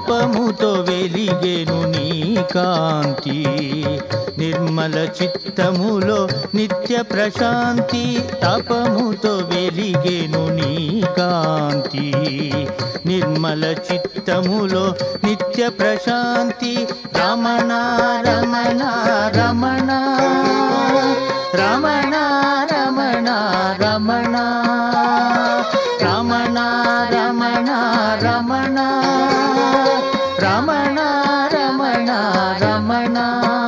తపముతో వెలిగేను నీ కాంతి నిర్మల చిత్తములో నిత్య ప్రశాంతి తపముతో వెలిగేను నీ కాంతి నిర్మల చిత్తములో నిత్య ప్రశాంతి రమణ రమణ రమణ రమణ రమణ రమణ రమణ రమణ రమణ రమణ రమణ రమణ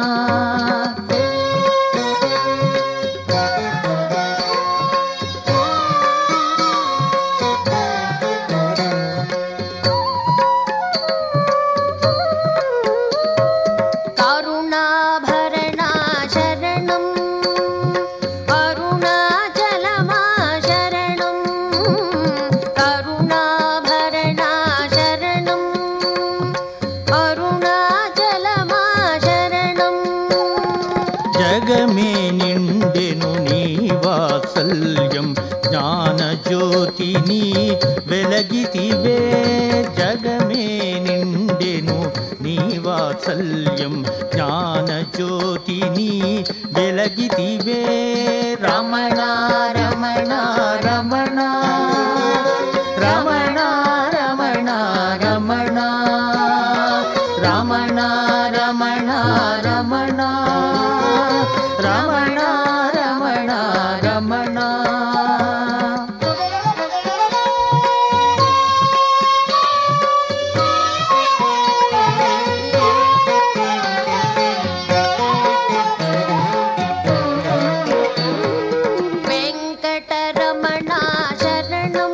కరుణాభరణా శరణం అరుణాచలమా శరణం కరుణాభరణా శరణం అరుణాచలమా శరణం జగమే నిండెను నీ వాత్సల్యం జ్ఞాన జ్యోతిని వెలగితివే జగమే నిండెను నీ వాత్సల్యం జ్ఞాన జ్యోతిని వెలగితివే రమణ రమణ రమణ రమణ రమణ రమణ రమణ రమణ రమణ రమణ రమణ రమణ వెంకటరమణా శరణం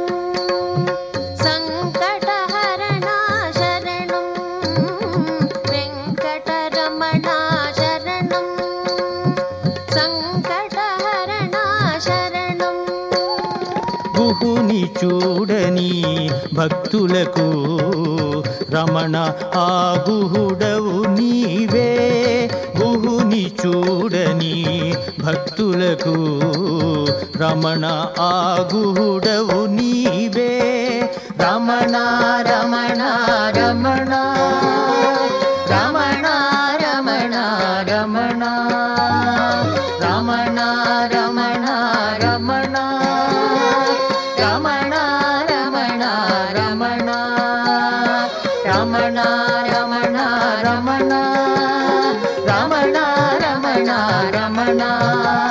సంకటహరణా శరణం వెంకటరమణా శరణం సంకటహరణా శరణం గుహుని చూడని భక్తులకు రమణ ఆ గుహుడవు నీవే గుహుని చూడని భక్తులకు రమణ ఆ గుహుడవు నీవే రమణ రమణ రమణ రమణ రమణ రమణ రమణ రమణ రమణ రమణ రమణ రమణ రమణ రమణ రమణ రమణ రమణ రమణ